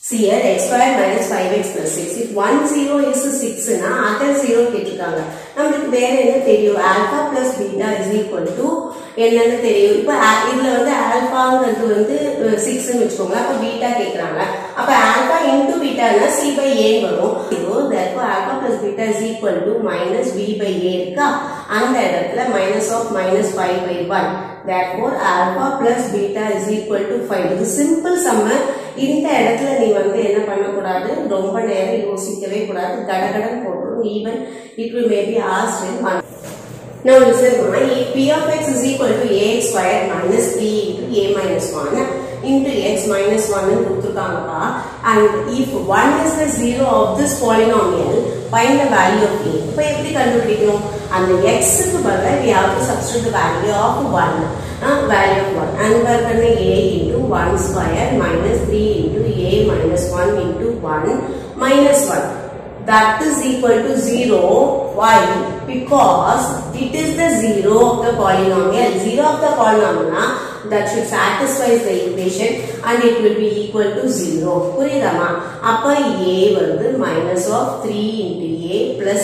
See here x square minus 5x plus 6. If one zero is 6 னா other zero கேட்டிருக்காங்க நம்மளுக்கு வேற என்ன தெரியும் alpha plus beta is equal to என்னன்னு தெரியும் இப்போ a- இதுல வந்து ஆல்பாங்கிறது வந்து சிக்ஸ்னு வச்சுக்கோங்க அப்ப பீட்டா கேக்குறாங்க அப்ப ஆல்பா இன்டூ பீட்டானா சி பை ஏ வரும் இதோ therefore alpha plus beta is equal to minus b by a இருக்கா அந்த இடத்துல minus of minus 5 by 1 therefore alpha plus beta is equal to 5 இது சிம்பிள் சம்ம இந்த இடத்துல நீ வந்து என்ன பண்ணக்கூடாது ரொம்ப நேரம் யோசிக்கவே கூடாது கடகடன் போட்டுரும் even it will may be asked in one Now listen, ma, if p of x is equal to ax squared minus 3 into a minus 1 into x minus 1 ன்னு கொடுத்துருக்காங்கப்பா and if 1 is the zero of this polynomial find the value of a இப்போ எப்படி கண்டுபிடிக்கணும் அந்த x க்கு பதிலா we have to substitute the value of 1 uh, value of 1 and we're going to a into 1 square minus 3 into a minus 1 into 1 minus 1 that is equal to 0 why because it is the zero of the polynomial zero of the polynomial that should satisfy the equation and it will be equal to 0 புரியுதாமா அப்ப a வந்து minus of 3 into a plus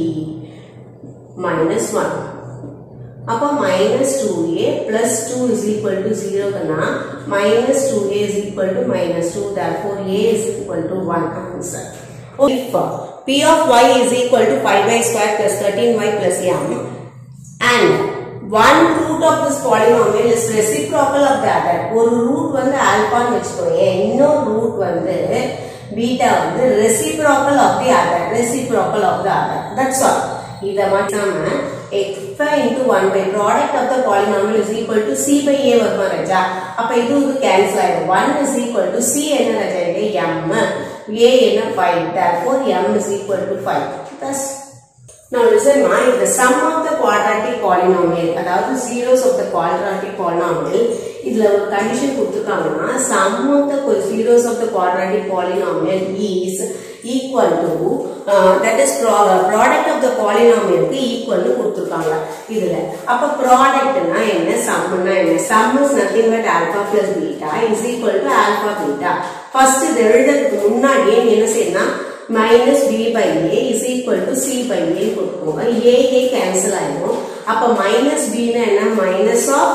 3 minus 1 அப்ப minus 2a plus 2 is equal to 0 னா minus 2a is equal to minus 2 therefore a is equal to 1 answer. If p of y is equal to 5y square plus 13y plus m and one root of this polynomial is reciprocal of the other ஒரு root வந்து ஆல்பான்னு வச்சுக்கோங்க இன்னொரு root வந்து beta வந்து reciprocal of the other reciprocal of the other that's all இத மட்டும் x5 into 1 by product of the polynomial is equal to c by a வருமா ராஜா அப்ப இது இது கேன்சல் ஆயிடும் 1 is equal to c என்ன ராஜா இது m a என்ன 5 therefore m is equal to 5 thus Now listen ma, if the sum of the quadratic polynomial அதாவது zeros of the quadratic polynomial இதுல ஒரு கண்டிஷன் கொடுத்துருக்காங்கன்னா sum of the zeros of the quadratic polynomial is equal to uh, that is pro product of the polynomial க்கு equal னு கொடுத்துருக்காங்க இதுல அப்ப ப்ராடக்ட்னா என்ன சம்னா என்ன sum is nothing but alpha plus beta is equal to alpha beta first இது எழுதுறதுக்கு முன்னாடியே நீ என்ன செய்யணும் minus b by a is equal to c by a கொடுத்துக்கோங்க a a cancel ஆயிடும் அப்ப minus b னா என்ன minus of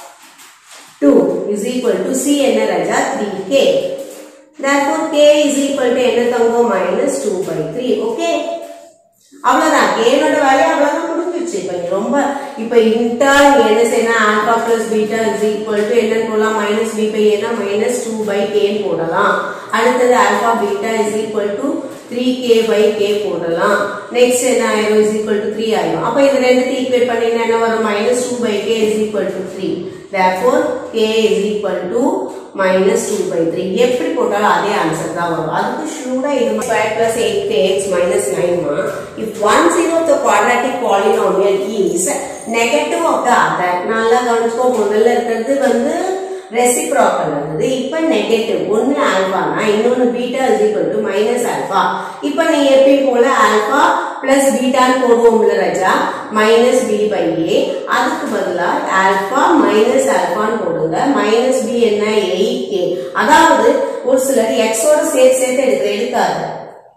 2 is equal to c என்ன ராஜா 3k therefore k is equal to என்ன தங்கம் minus 2 by 3 okay அவ்வளவுதான் k னோட வேல்யூ அவ்வளவுதான் முடிஞ்சிருச்சு இப்ப நீ ரொம்ப இப்ப இன்டர் நீ என்ன செய்யணும் alpha plus beta is equal to என்னன்னு போடலாம் மைனஸ் பி பை ஏனா மைனஸ் டூ பை கேன்னு போடலாம் அடுத்தது alpha beta is equal to three k by k போடலாம் நெக்ஸ்ட் என்ன ஆயிரும் இஸ் ஈக்குவல் டு த்ரீ ஆயிரும் அப்ப இது ரெண்டுத்தையும் ஈக்குவேட் பண்ணீங்கன்னா என்ன வரும் minus two by k is equal to three therefore k is equal to minus 2 by 3 எப்படி போட்டாலும் அதே ஆன்சர் தான் வரும் அதுக்கு ஷூடா இது square plus eight x minus nine மா if one zero the quadratic polynomial is negative of the other நல்லா கவனிச்சுக்கோ முதல்ல இருக்கிறது வந்து ரெசிப்ராக்கல் வந்தது இப்ப நெகட்டிவ் ஒன்னு ஆல்பானா இன்னொன்னு beta is equal to minus alpha இப்ப நீ எப்பயும் போல ஆல்பா பிளஸ் பீட்டான்னு போடுவோம்ல ரஜா மைனஸ் பி பை ஏ அதுக்கு பதிலா ஆல்பா மைனஸ் ஆல்பான்னு போடுங்க மைனஸ் பி என்ன எயிட் கே அதாவது ஒரு சிலர் எக்ஸோட சேர்த்து சேர்த்து எடுக்கிற எடுக்காது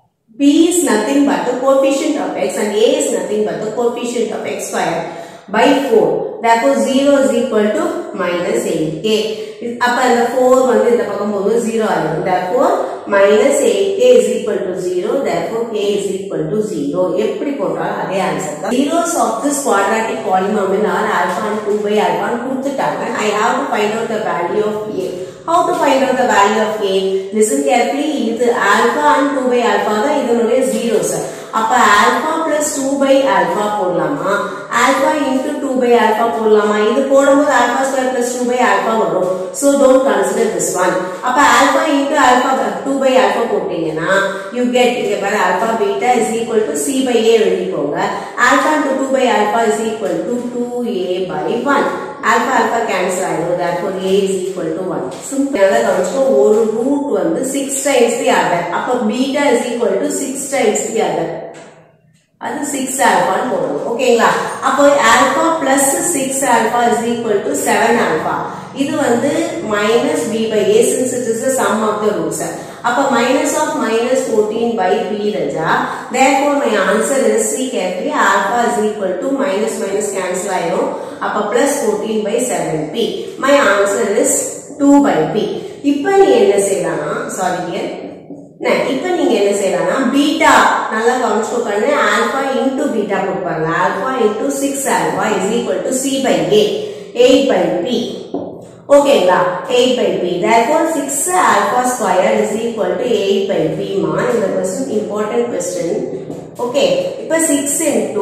b is nothing but the coefficient of x and a is nothing but the coefficient of x square by 4 therefore 0 is equal to minus 8k அப்ப அந்த 4 வந்து இந்த பக்கம் போகும்போது 0 ஆயிடும் therefore minus 8k is equal to 0 therefore k is equal to 0 எப்படி போட்டாலும் அதே ஆன்சர் தான் zeros of this quadratic polynomial are alpha and 2 by alpha ன்னு கொடுத்துட்டாங்க I have to find out the value of a how to find out the value of a listen carefully இது alpha and 2 by alpha தான் இதனுடைய zeros அப்ப alpha plus 2 by alpha போடலாமா alpha into 2 by alpha போடலாமா இது போடும்போது alpha square plus 2 by alpha வரும் so don't consider this one அப்ப alpha into alpha 2 by alpha போட்டீங்கன்னா you get இங்க பாரு alpha beta is equal to c by a எழுதிக்கோங்க alpha into 2 by alpha is equal to 2a by 1 alpha alpha cancel ஆயிடும் therefore a is equal to 1 simple நல்லா கவனிச்சுக்கோ ஒரு root வந்து 6 times the other அப்ப beta is equal to 6 times the other அது 6 ஆல்பான்னு போடணும் ஓகேங்களா அப்போ alpha plus six alpha is equal to seven alpha இது வந்து minus b by a since it is sum of the roots அப்ப minus of minus 14 by p ரஜா therefore my answer is see carefully alpha is equal to minus minus cancel ஆயிரும் அப்ப plus 14 by 7p my answer is 2 by p இப்ப நீ என்ன செய்யலாம்னா sorry here இப்ப நீங்க என்ன செய்யலாம்னா பீட்டா நல்லா கவனிச்சுக்கோ கண்ணு ஆல்பா இன்டு பீட்டா கொடுப்பாங்க alpha into six alpha is equal to c by a eight by p ஓகேங்களா eight by p therefore six alpha square is equal to eight by p மா இந்த கொஸ்டின் இம்பார்ட்டன்ட் கொஸ்டின் ஓகே இப்ப six into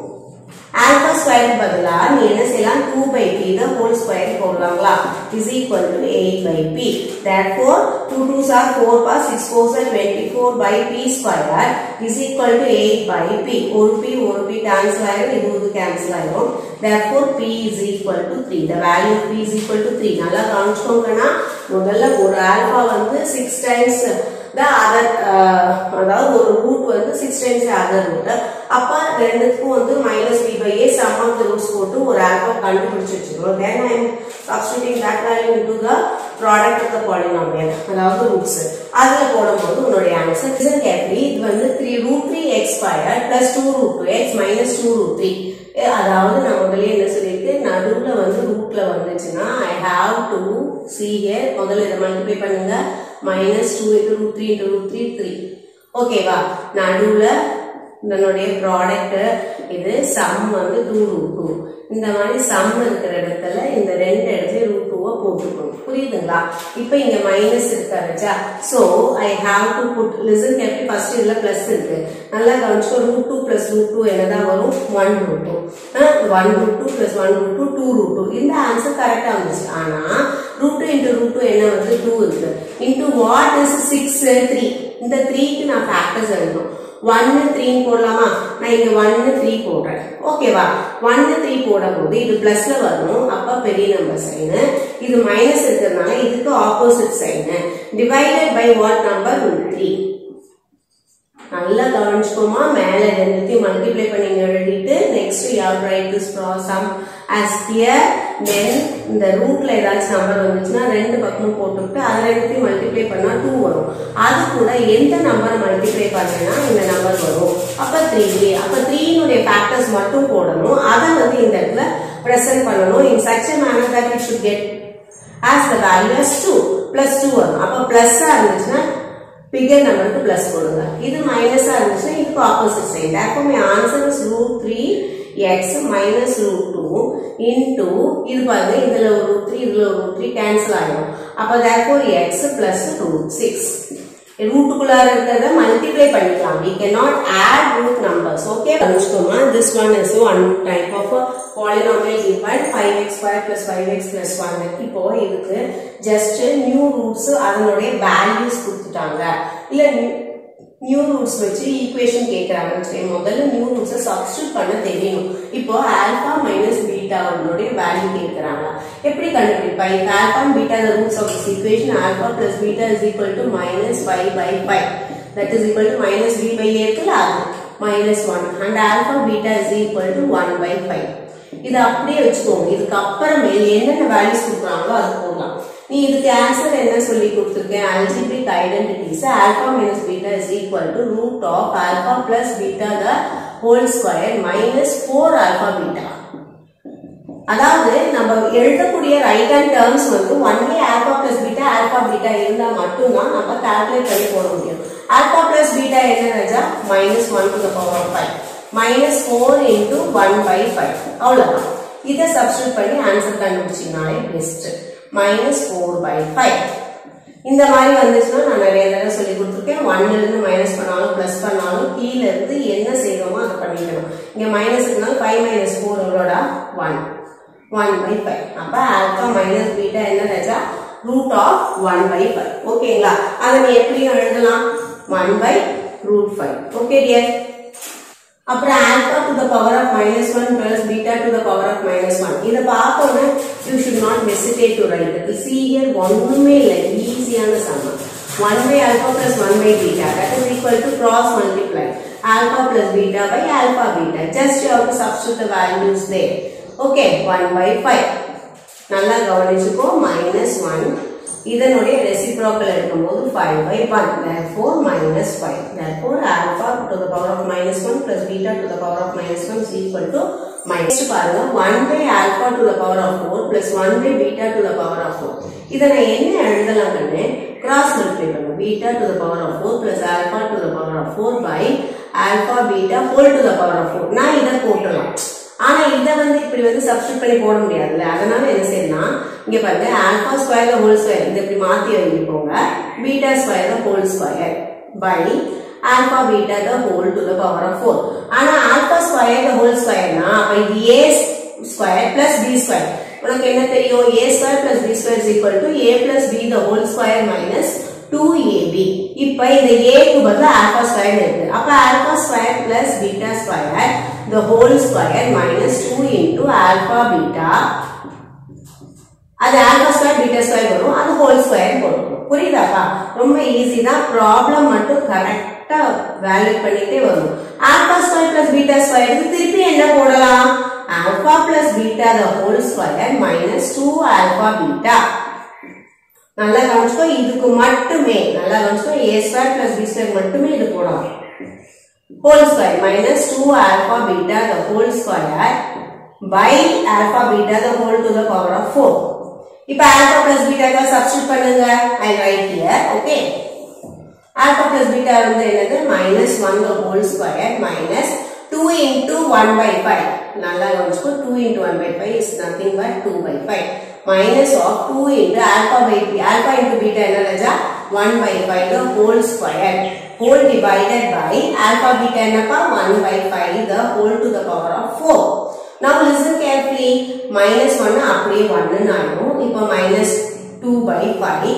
alpha square பதிலா நீ என்ன செய்யலாம் 2 by p the whole square போடலாங்களா is equal to eight by p therefore two twos are four பா six force are twenty four by b square is equal to eight by b ஒரு b ஒரு b cancel ஆயிரும் இது இது cancel ஆயிரும் therefore b is equal to three the value b is equal to three நல்லா கவனிச்சுக்கோங்கன்னா முதல்ல ஒரு ஆல்பா வந்து சிக்ஸ் டைம்ஸ் த அதர் அதாவது ஒரு ரூட் வந்து சிக்ஸ் டைம்ஸ் அதர் ரூட் அப்ப ரெண்டுத்துக்கும் வந்து minus b by a sum of the roots போட்டு ஒரு ஆல்பா கண்டுபிடிச்சு வச்சுக்கணும் then I am substituting that value into the product of the polynomial அதாவது ரூட்ஸ் அதுல போடும்போது உன்னுடைய ஆன்சர் லிசன் கேர்ஃபுல்லி இது வந்து three root three x square plus two root two x minus two root three அதாவது நான் முதல்ல என்ன சொல்லியிருக்கு நடுவுல வந்து ரூட்ல வந்துச்சுன்னா I have to see here முதல்ல இதை மல்டிப்ளை பண்ணுங்க minus two into root three into root three three ஓகேவா நடுவுல இதனுடைய ப்ராடக்ட் இது சம் வந்து டூ ரூட் டூ இந்த மாதிரி சம் இருக்கிற இடத்துல இந்த ரெண்டு இடத்துல ரூட் டூவை போட்டுக்கணும் புரியுதுங்களா இப்போ இங்க மைனஸ் இருக்காருச்சா so I have to put listen கேப்டி ஃபர்ஸ்ட் இதுல பிளஸ் இருக்கு நல்லா கவனிச்சுக்கோ root two plus root two என்னதான் வரும் one root two one root two plus one root two two root two இந்த ஆன்சர் கரெக்டா வந்துச்சு ஆனா root two into root two என்ன வந்து டூ இருக்கு into what is six three இந்த த்ரீக்கு நான் ஃபேக்டர்ஸ் எழுதணும் ஒன்னு த்ரீன்னு போடலாமா நான் இங்க ஒன்னு த்ரீ போடுறேன் ஓகேவா ஒன்னு த்ரீ போடும் போது இது பிளஸ்ல வரணும் அப்ப பெரிய நம்பர் சைனு இது மைனஸ் இருக்கிறதுனால இதுக்கு opposite sign divided by what number root three நல்லா கவனிச்சுக்கோமா மேல ரெண்டுத்தையும் மல்டிப்ளை பண்ணி எழுதிட்டு next you write this process as here then இந்த ரூட்ல ஏதாச்சும் நம்பர் வந்துச்சுன்னா ரெண்டு பக்கமும் போட்டுவிட்டு அதை ரெண்டுத்தையும் மல்டிப்ளை பண்ணா டூ வரும் அது கூட எந்த நம்பர் மல்டிப்ளை பண்ணனா இந்த நம்பர் வரும் அப்ப த்ரீ அப்ப த்ரீனுடைய ஃபேக்டர்ஸ் மட்டும் போடணும் அதை வந்து இந்த இடத்துல ப்ரெசென்ட் பண்ணணும் in such a manner that it should get as the value as 2 plus 2 வரும் அப்ப பிளஸ்ஸா இருந்துச்சுன்னா பிகர் நம்பருக்கு பிளஸ் போடுங்க இது மைனஸா இருந்துச்சுன்னா இதுக்கு opposite side therefore my answer is root 3 x minus root 2 into இது பாருங்க இதுல ஒரு root 3 இதுல ஒரு root 3 கேன்சல் ஆயிடும் அப்ப therefore x plus root 6 ரூட்டுக்குள்ளார இருக்கிறத மல்டிப்ளை பண்ணிக்கலாம் we cannot add root numbers okay கவனிச்சுக்கோமா this one is one type of a polynomial given 5x square plus 5x plus 1 இப்போ இதுக்கு just new roots அதனுடைய values கொடுத்துட்டாங்க இல்ல new roots வச்சு equation கேட்கறாங்கன்னு சொல்லி முதல்ல நியூ ரூட்ஸை சப்ஸ்டியூட் பண்ண தெரியணும் இப்போ ஆல்பா மைனஸ் பீட்டாவுடைய வேல்யூ கேட்கறாங்க எப்படி கண்டுபிடிப்பா இப்போ alpha beta the roots of this equation alpha plus beta is equal to minus five by five that is equal to minus b by இருக்குல்ல அது minus one and alpha beta is equal to one by five இதை அப்படியே வச்சுக்கோங்க இதுக்கு அப்புறமேல் என்னென்ன values கொடுக்குறாங்களோ அது போடலாம் நீ இதுக்கு ஆன்சர் என்ன சொல்லி கொடுத்துருக்கேன் algebraic identities alpha minus beta is equal to root of alpha plus beta the whole square minus four alpha beta அதாவது நம்ம எழுதக்கூடிய ரைட் ஹேண்ட் டேர்ம்ஸ் வந்து only alpha plus beta alpha beta இருந்தா மட்டும்தான் நம்ம கால்குலேட் பண்ணி போட முடியும் ஆல்பா பிளஸ் பீட்டா என்ன ராஜா minus one to the power five minus four into one by five அவ்வளோதான் இதை சப்ஸ்டியூட் பண்ணி ஆன்சர் கண்டுபிடிச்சிங்கனாலே best minus four by five இந்த மாதிரி வந்துச்சுன்னா நான் நிறைய தடவை சொல்லி கொடுத்துருக்கேன் ஒன்ல இருந்து மைனஸ் பண்ணாலும் பிளஸ் பண்ணாலும் கீழ இருந்து என்ன செய்யறோமோ அதை பண்ணிக்கணும் இங்க மைனஸ் இருந்தாலும் ஃபைவ் மைனஸ் ஃபோர் எவ்வளோட ஒன் ஒன் பை ஃபைவ் அப்ப ஆல்பா மைனஸ் பீட்டா என்ன ராஜா root of one by five ஓகேங்களா அதை நீ எப்படியும் எழுதலாம் one by root five okay dear அப்புறம் alpha to the power of minus one plus beta to the power of minus one இதை பார்த்தோன்னே you should not hesitate to write இது see here ஒன்றுமே இல்லை ஈஸியான சம்மம் one by alpha plus one by beta that is equal to cross multiply alpha plus beta by alpha beta just you have to substitute the values there okay one by five நல்லா கவனிச்சுக்கோ minus one இதனுடைய reciprocal எடுக்கும்போது 5 by 1 therefore minus 5 therefore alpha to the power of minus 1 plus beta to the power of minus 1 is equal to minus பாருங்க 1 by alpha to the power of 4 plus 1 by beta to the power of 4 இதை நான் என்ன எழுதலாம் கண்ணு cross multiply பண்ணுங்க beta to the power of 4 plus alpha to the power of 4 by alpha beta whole to the power of 4 நான் இதை போட்டுடலாம் ஆனா இதை வந்து இப்படி வந்து சப்ஸ்டிட் பண்ணி போட முடியாதுல்ல அதனால என்ன செய்யலாம் இங்க பாருங்க ஆல்பா ஸ்கொயர் ஹோல் ஸ்கொயர் இதை இப்படி மாத்தி எழுதிக்கோங்க beta square whole square by alpha beta the whole to the power of four ஆனா ஆல்பா ஸ்கொயர் த ஹோல் ஸ்கொயர்னா அப்ப இது a square plus b square உனக்கு என்ன தெரியும் a square plus b square is equal to a plus b the whole square minus two ab இப்ப இந்த ஏக்கு பதிலா ஆல்பா ஸ்கொயர் இருக்கு அப்ப alpha square plus beta square the whole square minus two into alpha beta அது alpha square beta square வரும் அது whole square போட்டுக்கணும் புரியுதாப்பா ரொம்ப ஈஸி தான் ப்ராப்ளம் மட்டும் கரெக்டா வேல்யூட் பண்ணிட்டே வரும் ஆல்பா ஸ்கொயர் பிளஸ் பீட்டா ஸ்கொயருக்கு திருப்பி என்ன போடலாம் alpha plus beta the whole square minus two alpha beta நல்லா கவனிச்சுக்கோ இதுக்கு மட்டுமே நல்லா கவனிச்சுக்கோ a square plus b square மட்டுமே இது போடலாம் whole square minus 2 alpha beta the whole square by alpha beta the whole to the power of 4 இப்ப alpha plus beta க்கு substitute பண்ணுங்க I write here okay alpha plus beta வந்து என்னது minus 1 the whole square minus 2 into 1 by 5 நல்லா கவனிச்சுக்கோ 2 into 1 by 5 is nothing but 2 by 5 minus of 2 into alpha by b alpha into beta என்ன ராஜா 1 by 5 the whole square whole divided by alpha beta என்னப்பா 1 by 5 the whole to the power of 4 now listen carefully minus 1 அப்படியே 1 ன்னு ஆயிடும் இப்போ minus 2 by 5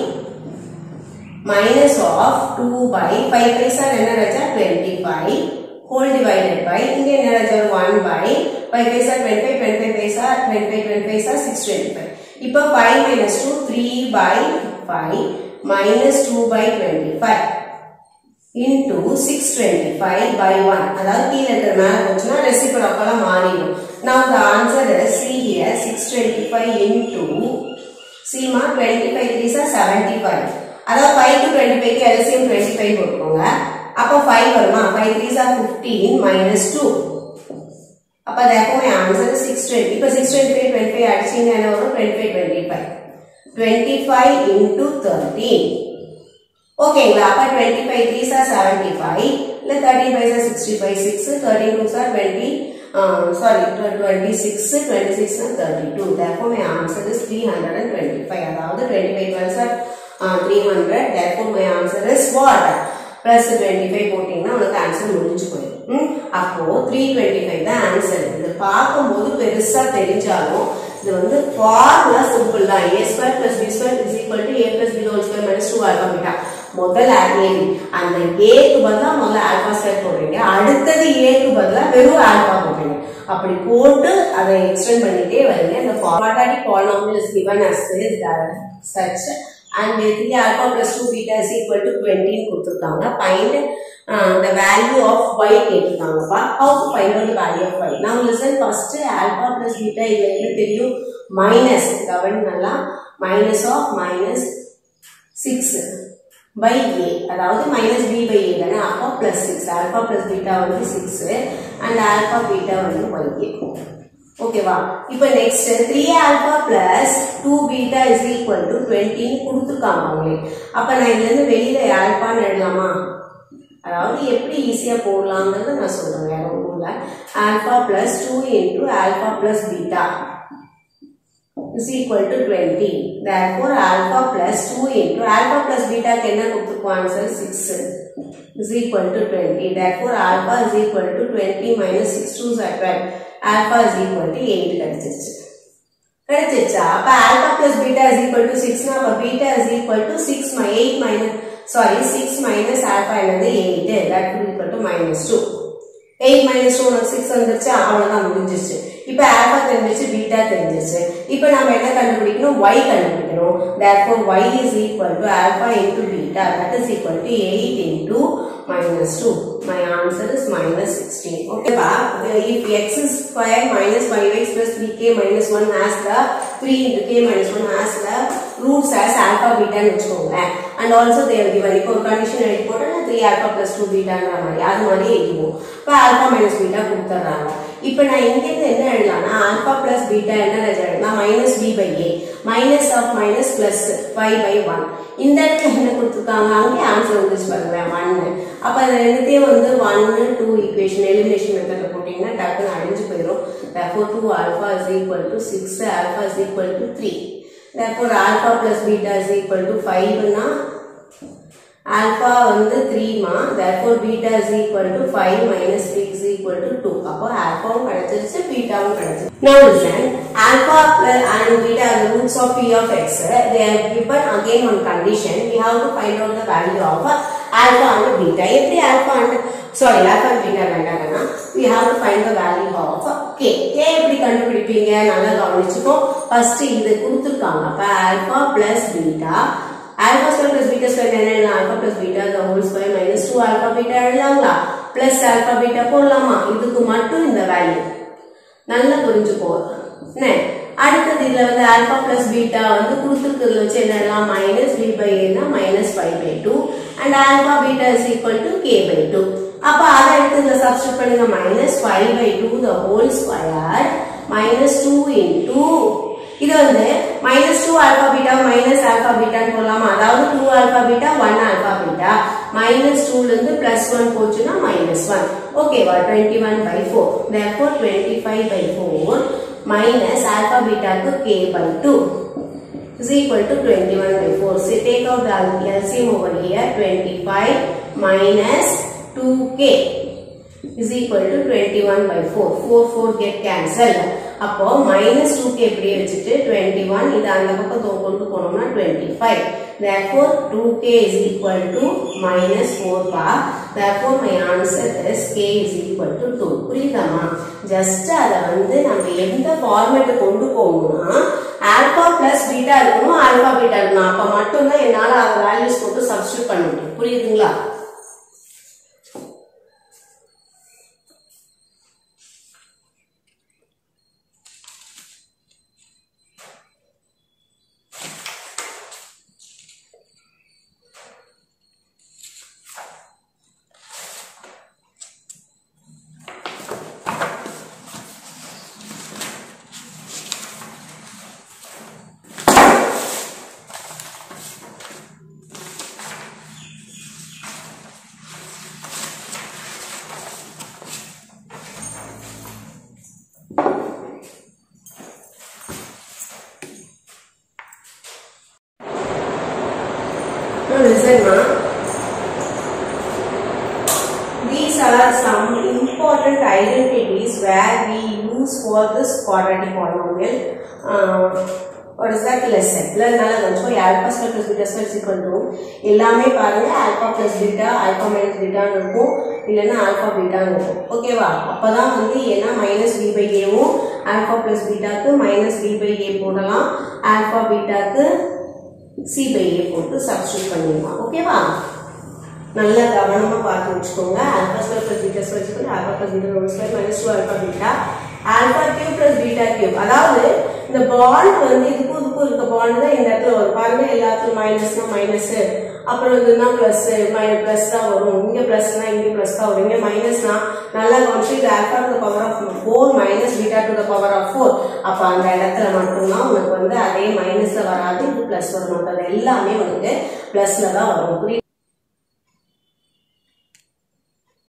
minus of 2 by 5 5 square என்ன ராஜா 25 whole divided by இங்க என்ன ராஜா 1 by 5 5 சார் 25 25 5 சார் 25 25 சார் 625 இப்போ 5 minus 2 3 by 5 minus 2 by 25 into 625 by 1 அதாவது கீழே இருக்கிற மேல போச்சுன்னா ரெசிப்ரோக்கலா மாறிடும் now the answer is see here 625 into see மா 25 3s are 75 அதாவது 5 to 25 க்கு LCM 25 போட்டுக்கோங்க அப்போ 5 வருமா 5 3s are 15 minus 2 அப்ப therefore my answer is 620 இப்ப 625 25 அடிச்சீங்கன்னா என்ன வரும் 25 25 25 into 13 ஓகேங்களா அப்ப 25 3s are 75 இல்ல 13 5s are 65 6 13 2s are 20 uh, sorry 26 26 are 32 therefore my answer is 325 அதாவது 25 12s are uh, 300 therefore my answer is what plus 25 போட்டீங்கன்னா உனக்கு ஆன்சர் முடிஞ்சு போயிடும் ம்? அப்போ 325 தான் ஆன்சர் இது பார்க்கும்போது பெருசா தெரிஞ்சாலும் இது வந்து ஃபார்முலா சிம்பிள் தான் a square plus b square is equal to a plus b whole square minus two alpha beta முதல் ஏபி அந்த ஏக்கு பதிலா முதல்ல ஆல்பா ஸ்கொயர் போடுறீங்க அடுத்தது ஏக்கு பதிலா வெறும் ஆல்பா போடுறீங்க அப்படி போட்டு அதை எக்ஸ்டெண்ட் பண்ணிட்டே வரீங்க இந்த quadratic polynomial is given as this that such and with the alpha plus 2 beta is equal to 20 ன்னு கொடுத்துருக்காங்க find uh, the value of y கேட்டிருக்காங்கப்பா how to find out the value of y now listen first alpha plus beta இது என்ன தெரியும் minus கவனி நல்லா minus of minus 6 by a அதாவது minus b by a தானே அப்போ plus 6 alpha plus beta வந்து 6 and alpha beta வந்து y ஓகேவா இப்போ next three alpha plus two beta is equal to டுவெண்ட்டின்னு கொடுத்துருக்காங்க அவங்களே அப்போ நான் இதுலேருந்து வெளியில ஆல்பான்னு எழுதலாமா அதாவது எப்படி ஈஸியா போடலாங்கிறத நான் சொல்றேன் வேற ஒன்றும் இல்லை alpha plus two into alpha plus beta is equal to 20. Therefore, alpha plus 2 into alpha plus beta க்கு என்ன கொடுத்துருக்கோம் answer 6 is equal to 20. Therefore, alpha is equal to 20 minus 6 2s are 12. Alpha is equal to 8 கிடைச்சிருச்சு கிடைச்சிருச்சா அப்ப alpha plus beta is equal to 6 னா அப்ப beta is equal to 6 my 8 minus sorry 6 minus alpha என்னது 8 that will equal to minus 2 8 minus 2 உனக்கு 6 வந்துருச்சு அவ்வளவுதான் முடிஞ்சிருச்சு இப்ப ஆல்பா தெரிஞ்சிருச்சு பீட்டா தெரிஞ்சிருச்சு இப்ப நம்ம என்ன கண்டுபிடிக்கணும் y கண்டுபிடிக்கணும் கண்டுபிடிக்கணும் therefore y is equal to alpha into beta that is equal to 8 into minus 2 my answer is minus 16 okay ba if x is square minus 5x plus 3k minus 1 has the 3 into k minus 1 has the roots as alpha beta ன்னு வச்சுக்கோங்களேன் and also they are given இப்போ ஒரு condition எழுதி போட்டா 3 alpha plus 2 betaன்ற மாதிரி அது மாதிரி எழுதுவோம் இப்போ alpha minus beta கொடுத்துட்றாங்க இப்போ நான் இங்கிருந்து என்ன எழுதலாம்னா alpha plus beta என்ன எழுதலாம் minus b by a minus of minus plus five by one இந்த இடத்துல என்ன கொடுத்துருக்காங்க அங்கே ஆன்சர் வந்துச்சு பாருங்களேன் ஒன்னு அப்போ அது ரெண்டுத்தையும் வந்து ஒன்னு டூ ஈக்குவேஷன் எலிமினேஷன் மெத்தட்ல போட்டிங்கன்னா டக்குன்னு அழிஞ்சு போயிடும் therefore 2 alpha is equal to 6 alpha is equal to 3 therefore alpha plus beta is equal to 5 னா alpha வந்து 3 மா therefore beta is equal to 5 minus 3 is equal to 2 அப்போ alphaவும் கிடைச்சிருச்சு betaவும் கிடைச்சிருச்சு now listen alpha plus and beta are the roots of p of x they are given again on condition we have to find out the value of alpha and beta எப்படி alpha and sorry alpha and beta வேண்டாம்னா we have to find the value of k k எப்படி கண்டுபிடிப்பீங்க நல்லா கவனிச்சுக்கோ first இது கொடுத்துருக்காங்க அப்ப alpha plus beta alpha square plus beta square என்ன எழுதலாம் alpha plus beta the whole square minus 2 alpha beta எழுதலாங்களா plus alpha beta போடலாமா இதுக்கு மட்டும் இந்த வேல்யூ நல்லா புரிஞ்சுக்கோ என்ன அடுத்தது இதுல வந்து ஆல்பா பிளஸ் பீட்டா வந்து கொடுத்துருக்கிறதுல வச்சு என்ன எழுதலாம் மைனஸ் பி பை ஏனா minus five by two and alpha beta is equal to k by two அப்ப அதை எடுத்து இதுல சப்ஸ்டிட் பண்ணுங்க minus five by two the whole square minus two into இது வந்து minus two alpha beta minus alpha பீட்டான்னு சொல்லலாமா அதாவது two alpha beta one alpha beta minus டூல இருந்து பிளஸ் ஒன் போச்சுன்னா மைனஸ் ஒன் ஓகேவா twenty one by four therefore twenty five by four minus alpha beta to k by 2 is equal to 21 by 4. So take out the LCM over here 25 minus 2k is equal to 21 by 4. 4 4 get cancelled. அப்போ minus 2k இப்படியே வச்சுட்டு 21 இது அந்த பக்கம் தோ- கொண்டு போனோம்னா 25 therefore 2k is equal to minus 4 bar therefore my answer is k is equal to 2 புரியுதாமா ஜஸ்ட் அதை வந்து நம்ம எந்த ஃபார்மேட் கொண்டு போகணும்னா ஆல்பா பிளஸ் பீட்டா இருக்கணும் ஆல்பா பீட்டா இருக்கணும் அப்ப மட்டும்தான் என்னால அதை வேல்யூஸ் போட்டு சப்ஸ்டியூட் பண்ண முடியும் புரியுதுங்களா Now listen ma. These are some important identities where we use for this quadratic polynomial. Uh, what is that lesson? இல்லைனால கொஞ்சம் alpha square plus beta square is equal to எல்லாமே பாருங்க alpha plus beta alpha minus beta ன்னு இருக்கும் இல்லைன்னா alpha beta ன்னு இருக்கும் ஓகேவா அப்பதான் வந்து ஏன்னா மைனஸ் பி பை ஏவும் alpha plus betaக்கு மைனஸ் பி பை ஏ போடலாம் alpha betaக்கு சி பை ஏ போட்டு சப்ஸ்டியூட் பண்ணிடலாம் ஓகேவா நல்லா கவனமா பார்த்து வச்சுக்கோங்க alpha square plus beta square வச்சுக்கோங்க alpha plus beta whole square minus two alpha beta alpha cube plus beta cube அதாவது இந்த பாண்ட் வந்து இதுக்கும் இதுக்கும் இருக்க பாண்ட் தான் இந்த இடத்துல வரும் பாருங்க எல்லாத்துக்கும் மைனஸ்னா மைனஸ் அப்புறம் இதுனா பிளஸ் மைனஸ் பிளஸ் தான் வரும் இங்க பிளஸ்னா இங்க பிளஸ் தான் வரும் இங்க மைனஸ்னா நல்லா கவனிச்சு இது alpha to power of four minus beta to the power of four அப்ப அந்த இடத்துல மட்டும்தான் உனக்கு வந்து அதே மைனஸ்ல வராது இது பிளஸ் வரும் மற்றது எல்லாமே உனக்கு பிளஸ்ல தான் வரும் புரியுது